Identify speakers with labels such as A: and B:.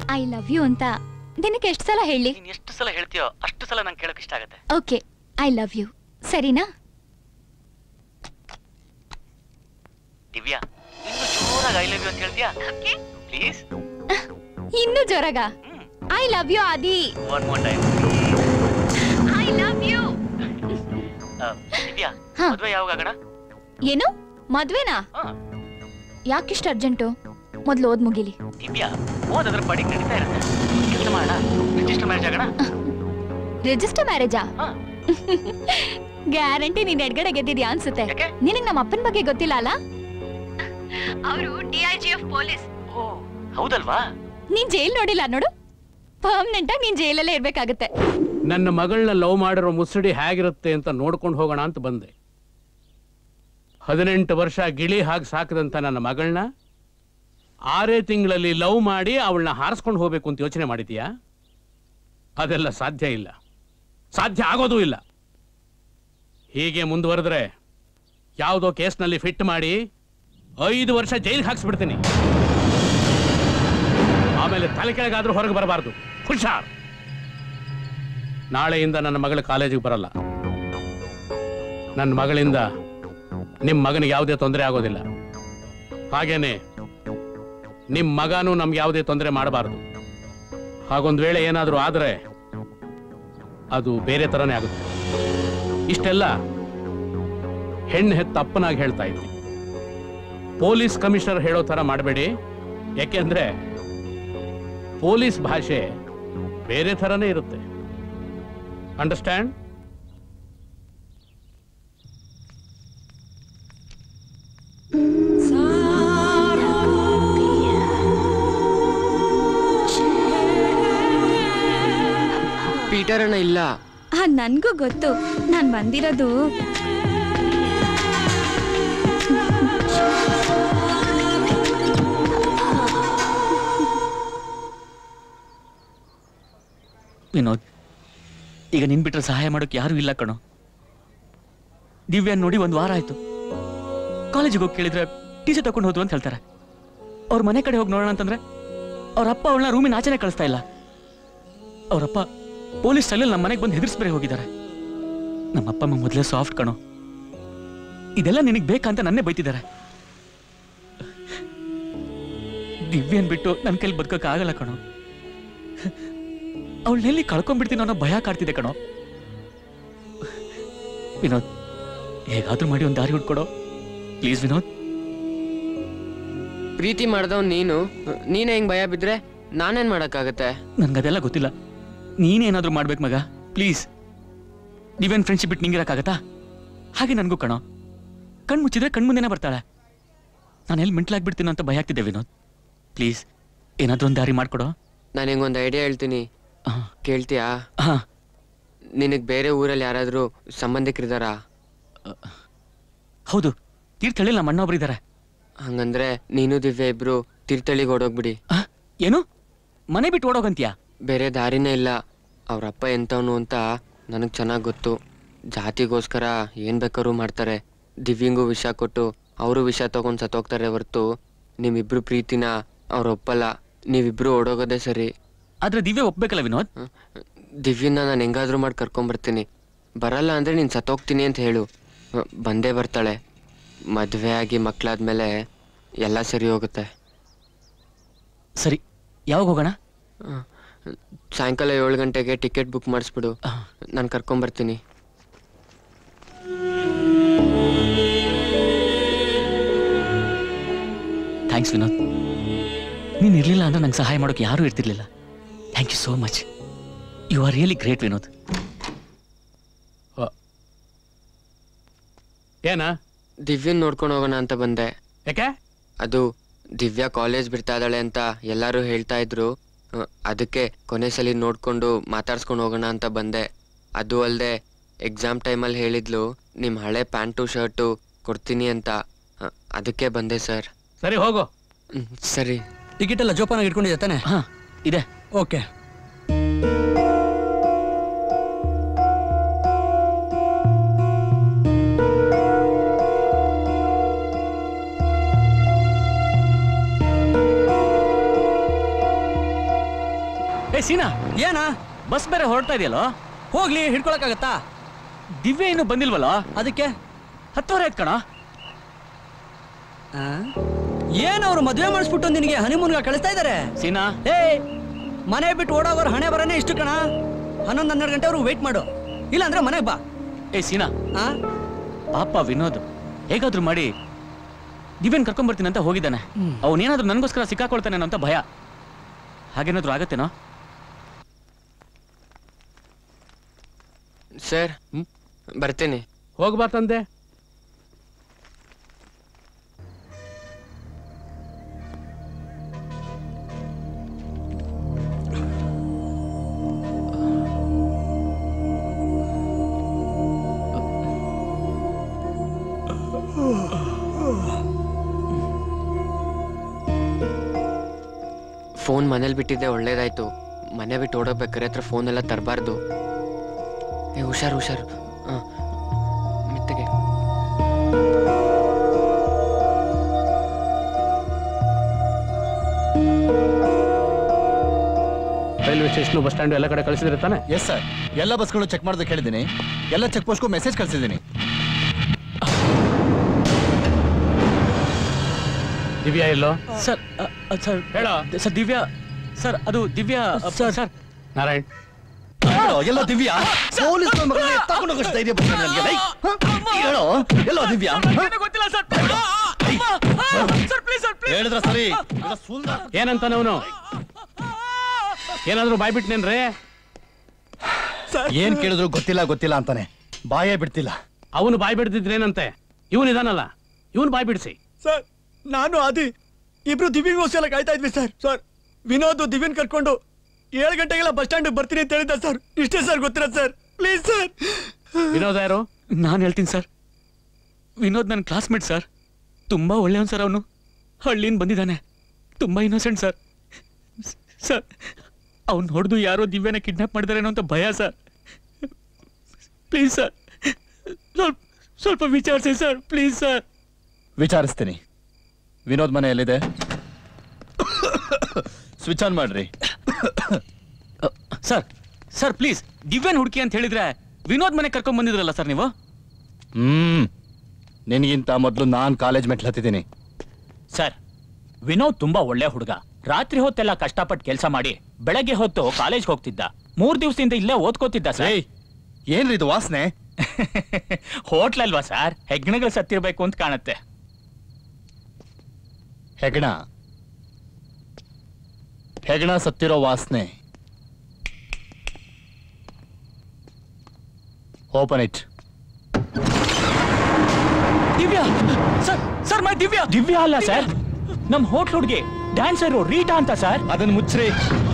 A: I love you ಅಂತ ದಿನಕ್ಕೆ ಎಷ್ಟು ಸಲ ಹೇಳಿ
B: ನೀನ್ ಎಷ್ಟು ಸಲ ಹೇಳ್ತೀಯೋ ಅಷ್ಟು ಸಲ ನಂಗೆ ಕೇಳೋಕೆ ಇಷ್ಟ ಆಗುತ್ತೆ
A: ಓಕೆ ಐ ಲವ್ ಯು ಸರಿನಾ
B: ದಿವ್ಯಾ ಇನ್ನು ಜೋರಾಗಿ ಐ ಲವ್ ಯು ಅಂತ ಹೇಳ್ತೀಯಾ ಪ್ಲೀಸ್
A: ಇನ್ನು ಜೋರಾಗ I love you Adi
B: one more time
A: I love you
B: Divya
A: ಹಾ.
B: ಮದ್ವೆ ಯಾವಾಗ ಆಗೋಣ
A: ಏನು ಮದ್ವೆನಾ
B: ಹಾ.
A: ಯಾಕಿಷ್ಟು ಅರ್ಜೆಂಟು ಮೊದ್ಲು ಓದ್ ಮುಗಿಲಿ
B: ದಿವ್ಯಾ ಓದದ್ರ ಪಾಡಿಗೆ ನಡೀತಾ ಇರುತ್ತೆ ಕೆಲಸ ಮಾಡೋಣ ರಿಜಿಸ್ಟರ್ ಮ್ಯಾರೇಜ್ ಆಗೋಣ
A: ರಿಜಿಸ್ಟರ್ ಮ್ಯಾರೇಜಾ
B: ಹಾ.
A: ಗ್ಯಾರಂಟಿ ನೀನ್ ಎಡ್ಗಡೆ ಗೆದ್ದಿದ್ಯಾ ಅನ್ಸುತ್ತೆ
B: ಯಾಕೆ?
A: ನಿನಗ್ ನಮ್ಮ ಅಪ್ಪನ ಬಗ್ಗೆ ಗೊತ್ತಿಲ್ಲ ಅಲ್ಲ ಅವರು D I G of police
B: ಓ ಹೌದಲ್ವಾ
A: ನೀನ್ ಜೈಲ್ ನೋಡಿಲ್ಲ ನೋಡು ಪರ್ಮನೆಂಟ್ ಆಗಿ ನೀನ್ ಜೈಲಲ್ಲೇ ಇರ್ಬೇಕಾಗತ್ತೆ
C: ನನ್ನ ಮಗಳನ್ನ ಲವ್ ಮಾಡಿರೋ ಮುಸುಡಿ ಹೇಗಿರುತ್ತೆ ಅಂತ ನೋಡ್ಕೊಂಡು ಹೋಗೋಣ ಅಂತ ಬಂದೆ ಹದಿನೆಂಟು ವರ್ಷ ಗಿಳಿ ಹಾಗೆ ಸಾಕದಂತ ನನ್ನ ಮಗಳನ್ನ ಆರೇ ತಿಂಗಳಲ್ಲಿ ಲವ್ ಮಾಡಿ ಅವಳನ್ನ ಹಾರಿಸ್ಕೊಂಡು ಹೋಗ್ಬೇಕು ಅಂತ ಯೋಚನೆ ಮಾಡಿದೀಯಾ ಅದೆಲ್ಲ ಸಾಧ್ಯ ಇಲ್ಲ ಸಾಧ್ಯ ಆಗೋದೂ ಇಲ್ಲ ಹೀಗೆ ಮುಂದುವರೆದ್ರೆ ಯಾವುದೋ ಕೇಸ್ನಲ್ಲಿ ಫಿಟ್ ಮಾಡಿ ಐದು ವರ್ಷ ಜೈಲಿಗೆ ಹಾಕ್ಸ್ಬಿಡ್ತೀನಿ ಆಮೇಲೆ ತಲೆ ಕೆಳಗಾದ್ರೂ ಹೊರಗೆ ಬರಬಾರ್ದು ಹುಷಾರ್ ನಾಳೆಯಿಂದ ನನ್ನ ಮಗಳ ಕಾಲೇಜಿಗೆ ಬರಲ್ಲ ನನ್ನ ಮಗಳಿಂದ ನಿಮ್ಮ ಮಗನಿಗೆ ಯಾವುದೇ ತೊಂದರೆ ಆಗೋದಿಲ್ಲ ಹಾಗೇನೆ ನಿಮ್ಮ ಮಗನೂ ನಮ್ಗೆ ಯಾವುದೇ ತೊಂದರೆ ಮಾಡಬಾರ್ದು ಹಾಗೊಂದು ವೇಳೆ ಏನಾದರೂ ಆದರೆ ಅದು ಬೇರೆ ಥರನೇ ಆಗುತ್ತೆ ಇಷ್ಟೆಲ್ಲ ಹೆಣ್ಣು ಹೆತ್ತ ಅಪ್ಪನಾಗಿ ಹೇಳ್ತಾ ಇದ್ದೀನಿ ಪೊಲೀಸ್ ಕಮಿಷನರ್ ಹೇಳೋ ಥರ ಮಾಡಬೇಡಿ ಯಾಕೆಂದ್ರೆ ಪೊಲೀಸ್ ಭಾಷೆ ಬೇರೆ ಥರನೇ ಇರುತ್ತೆ ಅಂಡರ್ಸ್ಟ್ಯಾಂಡ್
D: ಪೀಟರ್ ಅಣ್ಣ ಇಲ್ಲ
A: ಆ ನನ್ಗೂ ಗೊತ್ತು ನಾನ್ ಬಂದಿರೋದು
B: ವಿನೋದ್ ಈಗ ನಿನ್ ಬಿಟ್ರೆ ಸಹಾಯ ಮಾಡೋಕೆ ಯಾರು ಇಲ್ಲ ಕಣೋ ದಿವ್ಯಾನ್ ನೋಡಿ ಒಂದು ವಾರ ಆಯ್ತು ಕಾಲೇಜಿಗೆ ಹೋಗಿ ಕೇಳಿದ್ರೆ ಟೀಚರ್ ತಗೊಂಡು ಹೋದ್ರು ಅಂತ ಹೇಳ್ತಾರೆ ಅವ್ರ ಮನೆ ಕಡೆ ಹೋಗಿ ನೋಡೋಣ ಅಂತಂದ್ರೆ ಅವ್ರ ಅಪ್ಪ ಅವಳನ್ನ ರೂಮಿನ ಆಚೆನೆ ಕಳಿಸ್ತಾ ಇಲ್ಲ ಅವರಪ್ಪ ಪೊಲೀಸ್ ಸ್ಟೈಲಲ್ಲಿ ನಮ್ಮ ಮನೆಗೆ ಬಂದು ಹೆದರ್ಸ್ಬೇರೆ ಹೋಗಿದ್ದಾರೆ ನಮ್ಮ ಅಪ್ಪ ಅಮ್ಮ ಮೊದಲೇ ಸಾಫ್ಟ್ ಕಣೋ ಇದೆಲ್ಲ ನಿನಗೆ ಬೇಕಂತ ನನ್ನೇ ಬೈತಿದ್ದಾರೆ ದಿವ್ಯನ್ ಬಿಟ್ಟು ನನ್ನ ಕೈಲಿ ಬದುಕಕ್ಕೆ ಆಗಲ್ಲ ಕಣೋ ಅವಳನ್ನೆಲ್ಲಿ ಕಳ್ಕೊಂಡ್ಬಿಡ್ತೀನಿ ಅನ್ನೋ ಭಯ ಕಾಡ್ತಿದೆ ಕಣೋ ವಿನೋದ್ ಹೇಗಾದ್ರೂ ಮಾಡಿ ಒಂದು ದಾರಿ ಹುಡ್ಕೊಡೋ ಪ್ಲೀಸ್ ವಿನೋದ್
D: ಪ್ರೀತಿ ಮಾಡ್ದವ್ ನೀನು ನೀನೇ ಹಿಂಗ್ ಭಯ ಬಿದ್ರೆ ನಾನೇನ್ ಮಾಡಕ್ಕಾಗತ್ತೆ
B: ನನ್ಗದೆಲ್ಲ ಗೊತ್ತಿಲ್ಲ ನೀನೇನಾದ್ರೂ ಮಾಡ್ಬೇಕು ಮಗ ಪ್ಲೀಸ್ ನೀವೇನ್ ಫ್ರೆಂಡ್ಶಿಪ್ ಬಿಟ್ಟು ನಿಂಗಿರಕ್ಕಾಗತ್ತಾ ಹಾಗೆ ನನಗೂ ಕಣೋ ಕಣ್ ಮುಚ್ಚಿದ್ರೆ ಕಣ್ಮುಂದೆನೇ ಬರ್ತಾಳೆ ನಾನು ಎಲ್ಲಿ ಮೆಂಟ್ಲಾಗ್ಬಿಡ್ತೀನೋ ಅಂತ ಭಯ ಆಗ್ತಿದ್ದೆ ವಿನೋದ್ ಪ್ಲೀಸ್ ಏನಾದ್ರೂ ಒಂದು ದಾರಿ ಮಾಡ್ಕೊಡೋ
D: ನಾನು ಹಿಂಗೊಂದು ಐಡಿಯಾ ಹೇಳ್ತೀನಿ
B: ಆ,
D: ಕೇಳ್ತೀಯಾ
B: ಹಾ
D: ನಿನಗ್ ಬೇರೆ ಊರಲ್ಲಿ ಯಾರಾದ್ರೂ ಸಂಬಂಧಿಕರಿದಾರಾ
B: ಹೌದು ತೀರ್ಥಹಳ್ಳಿ ನಮ್ಮ ಅಣ್ಣ ಒಬ್ರಿದ್ದಾರೆ
D: ಹಂಗಂದ್ರೆ ನೀನು ದಿವ್ಯ ಇಬ್ರು ತೀರ್ಥಳ್ಳಿಗೆ ಓಡೋಗ್ಬಿಡಿ
B: ಏನು ಮನೆ ಬಿಟ್ಟು ಓಡೋಗಂತ್ಯಾ
D: ಬೇರೆ ದಾರಿನೇ ಇಲ್ಲ ಅವ್ರ ಅಪ್ಪ ಎಂತವನು ಅಂತ ನನಗೆ ಚೆನ್ನಾಗಿ ಗೊತ್ತು ಜಾತಿಗೋಸ್ಕರ ಏನ್ ಬೇಕಾದ್ರೂ ಮಾಡ್ತಾರೆ ದಿವ್ಯಂಗೂ ವಿಷ ಕೊಟ್ಟು ಅವರು ವಿಷ ತಗೊಂಡ್ ಸತ್ತೋಗ್ತಾರೆ ಹೊರ್ತು ನಿಮ್ಮಿಬ್ರು ಪ್ರೀತಿನ ಅವ್ರು ಒಪ್ಪಲ್ಲ ನೀವಿಬ್ರು ಓಡೋಗೋದೇ ಸರಿ
B: ಆದ್ರೆ ದಿವ್ಯ ಒಪ್ಬೇಕಲ್ಲ ವಿನೋದ್
D: ದಿವ್ಯನ ನಾನು ಹೆಂಗಾದ್ರೂ ಮಾಡಿ ಕರ್ಕೊಂಬರ್ತೀನಿ ಬರಲ್ಲ ಅಂದ್ರೆ ನೀನು ಸತ್ತೋಗ್ತೀನಿ ಅಂತ ಹೇಳು ಅಹ್, ಬಂದೇ ಬರ್ತಾಳೆ ಮದುವೆ ಆಗಿ ಮಕ್ಕಳಾದ್ಮೇಲೆ ಎಲ್ಲ ಸರಿ ಹೋಗುತ್ತೆ
B: ಸರಿ ಯಾವಾಗ ಹೋಗೋಣ
D: ಅಹ್, ಸಾಯಂಕಾಲ ಏಳು ಗಂಟೆಗೆ ಟಿಕೆಟ್ ಬುಕ್ ಮಾಡಿಸ್ಬಿಡು ನಾನು ಕರ್ಕೊಂಬರ್ತೀನಿ
B: ಥ್ಯಾಂಕ್ಸ್ ವಿನೋದ್ ನೀನು ಇರಲಿಲ್ಲ ಅಂದ್ರೆ ನಂಗೆ ಸಹಾಯ ಮಾಡೋಕೆ ಯಾರೂ ಇರ್ತಿರ್ಲಿಲ್ಲ thank you so much you are really great Vinod
C: ಏನ
D: ದಿವ್ಯನ್ ನೋಡ್ಕೊಂಡು ಹೋಗೋಣ ಅಂತ ಬಂದೆ
C: ಯಾಕೆ
D: ಅದು ದಿವ್ಯಾ ಕಾಲೇಜ್ ಬಿಡ್ತಾ ಇದ್ದಾಳೆ ಅಂತ ಎಲ್ಲರೂ ಹೇಳ್ತಾ ಇದ್ರು ಅಹ್, ಅದಕ್ಕೆ ಕೊನೆ ಸಲ ನೋಡ್ಕೊಂಡು ಮಾತಾಡ್ಸ್ಕೊಂಡು ಹೋಗೋಣ ಅಂತ ಬಂದೆ ಅದು ಅಲ್ಲದೆ ಎಕ್ಸಾಮ್ ಟೈಮಲ್ಲಿ ಹೇಳಿದ್ಲು ನಿಮ್ಮ ಹಳೆ ಪ್ಯಾಂಟು ಶರ್ಟು ಕೊಡ್ತೀನಿ ಅಂತ ಅಹ್, ಅದಕ್ಕೆ ಬಂದೆ ಸರ್
C: ಸರಿ ಹೋಗು
D: ಸರಿ
E: ಟಿಕೆಟ್ ಎಲ್ಲ ಜೋಪಾನಾಗಿ ಇಟ್ಕೊಂಡಿದ್ದೆ ತಾನೆ
B: ಹಾ ಇದೆ
E: ಓಕೆ
B: ಏ ಸೀನಾ
E: ಏನಾ
B: ಬಸ್ ಬೇರೆ ಹೊರಡ್ತಾ ಇದೆಯಲ್ಲೋ
E: ಹೋಗ್ಲಿ ಹಿಡ್ಕೊಳಕ್ಕಾಗತ್ತಾ
B: ದಿವ್ಯ ಇನ್ನೂ ಬಂದಿಲ್ವಲ್ಲ
E: ಅದಕ್ಕೆ
B: ಹತ್ತುವರೆ ಆಯ್ತು ಕಣ
E: ಆ? ಏನ್ ಅವ್ರು ಮದುವೆ ಮಾಡಿಸ್ಬಿಟ್ಟು ನಿನಗೆ ಹನಿಮೂನ್ಗ ಕಳಿಸ್ತಾ ಇದಾರೆ
B: ಸೀನಾ
E: ಏ ಮನೆ ಬಿಟ್ಟು ಓಡೋಗೋರು ಹಣೆ ಬರನೇ ಇಷ್ಟು ಕಣ ಹನ್ನೊಂದು ಹನ್ನೆರಡು ಗಂಟೆವರೆಗೂ ವೇಟ್ ಮಾಡು ಇಲ್ಲ ಅಂದ್ರೆ ಮನೆಗೆ ಬಾ
B: ಏ ಸೀನಾ
E: ಆ
B: ಪಾಪ ವಿನೋದ್ ಹೇಗಾದ್ರೂ ಮಾಡಿ ದಿವ್ಯನ್ ಕರ್ಕೊಂಡ್ಬರ್ತೀನಿ ಅಂತ ಹೋಗಿದ್ದಾನೆ ಅವನೇನಾದ್ರೂ ನನಗೋಸ್ಕರ ಸಿಕ್ಕಾಕೊಳ್ತಾನೆ ಅಂತ ಭಯ ಹಾಗೇನಾದ್ರೂ ಆಗತ್ತೇನೋ
D: ಸರ್
C: ಹ್ಮ್?
D: ಬರ್ತೀನಿ
C: ಹೋಗ್ಬಾ ತಂದೆ
D: ಫೋನ್ ಮನೇಲಿ ಬಿಟ್ಟಿದ್ದೆ ಒಳ್ಳೇದಾಯ್ತು ಮನೆ ಬಿಟ್ಟು ಓಡೋಗ್ಬೇಕಾರೆ ಹತ್ರ ಫೋನ್ ಎಲ್ಲ ತರಬಾರ್ದು ಏ ಹುಷಾರು ಹುಷಾರು ಹಾಂ ಮೆತ್ತಗೆ
C: ರೈಲ್ವೆ ಸ್ಟೇಷನ್ ಬಸ್ ಸ್ಟ್ಯಾಂಡ್ ಎಲ್ಲ ಕಡೆ ಕಳಿಸಿದ್ರೆ ತಾನೆ
F: ಎಸ್ ಸರ್ ಎಲ್ಲ ಬಸ್ಗಳು ಚೆಕ್ ಮಾಡೋದಕ್ಕೆ ಹೇಳಿದ್ದೀನಿ ಎಲ್ಲ ಚೆಕ್ ಪೋಸ್ಟ್ಗೂ ಮೆಸೇಜ್ ಕಳಿಸಿದ್ದೀನಿ
C: ದಿವ್ಯಾ ಎಲ್ಲೋ
B: ಸರ್ ಅ, ಅ, ಸರ್
C: ಹೇಳೋ.
B: ಸರ್ ದಿವ್ಯಾ ಸರ್ ಅದು ದಿವ್ಯಾ ಅ,
E: ಸರ್.
B: ಸರ್
C: ನಾರಾಯಣ್
F: ಎಲ್ಲ ದಿವ್ಯಾ ಪೊಲೀಸ್ ತಗೊಂಡು ಹೋಗೋಷ್ಟು ಧೈರ್ಯ ಬಂದಿದೆ ನನಗೆ ಲೈ. ಹ? ಹೇಳೋ ಎಲ್ಲೋ ದಿವ್ಯಾ ಹ?
B: ಗೊತ್ತಿಲ್ಲ ಸರ್ ಸರ್ ಪ್ಲೀಸ್ ಸರ್
F: ಹೇಳಿದ್ರ ಸರಿ ಇಲ್ಲ ಸುಳ್ಳ.
C: ಏನಂತಾನೆ ಅವನು ಏನಾದ್ರೂ ಬಾಯ್ಬಿಟ್ನೇನ್ರಿ
F: ಏನ್ ಕೇಳಿದ್ರು ಗೊತ್ತಿಲ್ಲ ಗೊತ್ತಿಲ್ಲ ಅಂತಾನೆ ಬಾಯೇ ಬಿಡ್ತಿಲ್ಲ
C: ಅವನು ಬಾಯ್ ಬಿಡ್ತಿದ್ರೇನಂತೆ ಇವನು ಇದಾನಲ್ಲ ಇವನು ಬಾಯ್ ಬಿಡಿಸಿ
G: ಸರ್ ನಾನು ಆದಿ ಇಬ್ರು ದಿವ್ಯಗೋಸ್ಕರ ಕಾಯ್ತಾ ಇದ್ವಿ ಸರ್ ಸರ್ ವಿನೋದ್ ದಿವ್ಯನ್ ಕರ್ಕೊಂಡು ಏಳು ಗಂಟೆಗೆಲ್ಲ ಬಸ್ ಸ್ಟ್ಯಾಂಡ್ ಬರ್ತೀನಿ ಅಂತ ಹೇಳಿದ್ದ ಸರ್ ಇಷ್ಟೇ ಸರ್ ಗೊತ್ತಿರೋದು ಸರ್ ಪ್ಲೀಸ್ ಸರ್
C: ವಿನೋದ ಯಾರು
B: ನಾನು ಹೇಳ್ತೀನಿ ಸರ್ ವಿನೋದ್ ನನ್ನ ಕ್ಲಾಸ್ಮೇಟ್ ಸರ್ ತುಂಬ ಒಳ್ಳೆಯವನು ಸರ್ ಅವನು ಹಳ್ಳಿಯಿಂದ ಬಂದಿದ್ದಾನೆ ತುಂಬ ಇನ್ನೋಸೆಂಟ್ ಸರ್ ಸರ್ ಅವ್ನು ಹೊಡೆದು ಯಾರೋ ದಿವ್ಯನ ಕಿಡ್ನಾಪ್ ಮಾಡಿದಾರೇನೋ ಅಂತ ಭಯ ಸರ್ ಪ್ಲೀಸ್ ಸರ್ ಸ್ವಲ್ಪ ಸ್ವಲ್ಪ ವಿಚಾರಿಸಿ ಸರ್ ಪ್ಲೀಸ್ ಸರ್
F: ವಿಚಾರಿಸ್ತೀನಿ ವಿನೋದ್ ಮನೆ ಎಲ್ಲಿದೆ ಸ್ವಿಚ್ ಆನ್ ಮಾಡ್ರಿ
B: ಸರ್ ಸರ್ ಪ್ಲೀಸ್ ದಿವ್ಯನ್ ಹುಡುಕಿ ಅಂತ ಹೇಳಿದ್ರೆ ವಿನೋದ್ ಮನೆ ಕರ್ಕೊಂಡ್ ಬಂದಿದ್ರಲ್ಲ ಸರ್ ನೀವು
F: ಹ್ಮ್ ನಿನ್ಗಿಂತ ಮೊದಲು ನಾನ್ ಕಾಲೇಜ್ ಮೆಟ್ಲು ಹತ್ತಿದ್ದೀನಿ
H: ಸರ್ ವಿನೋದ್ ತುಂಬಾ ಒಳ್ಳೆ ಹುಡುಗ ರಾತ್ರಿ ಹೊತ್ತೆಲ್ಲ ಕಷ್ಟಪಟ್ಟು ಕೆಲಸ ಮಾಡಿ ಬೆಳಗ್ಗೆ ಹೊತ್ತು ಕಾಲೇಜ್ ಹೋಗ್ತಿದ್ದ ಮೂರ್ ದಿವಸದಿಂದ ಇಲ್ಲೇ ಓದ್ಕೋತಿದ್ದ ಸರ್
F: ಏಯ್ ಏನ್ರಿ ಇದು ವಾಸನೆ
H: ಹೋಟ್ಲ್ ಅಲ್ವಾ ಸರ್ ಹೆಗ್ಣಗಳು ಸತ್ತಿರ್ಬೇಕು ಅಂತ ಕಾಣುತ್ತೆ
F: ಹೆಗಣ ಹೆಗಣ ಸತ್ತಿರೋ ವಾಸನೆ open it
B: Divya sir sir my Divya
H: Divya ಅಲ್ಲ ಸರ್ ನಮ್ ಹೋಟ್ಲ್ ಹುಡುಗಿ ಡ್ಯಾನ್ಸರು ರೀಟಾ ಅಂತ ಸರ್
F: ಅದನ್ನ ಮುಚ್ಚ್ರಿ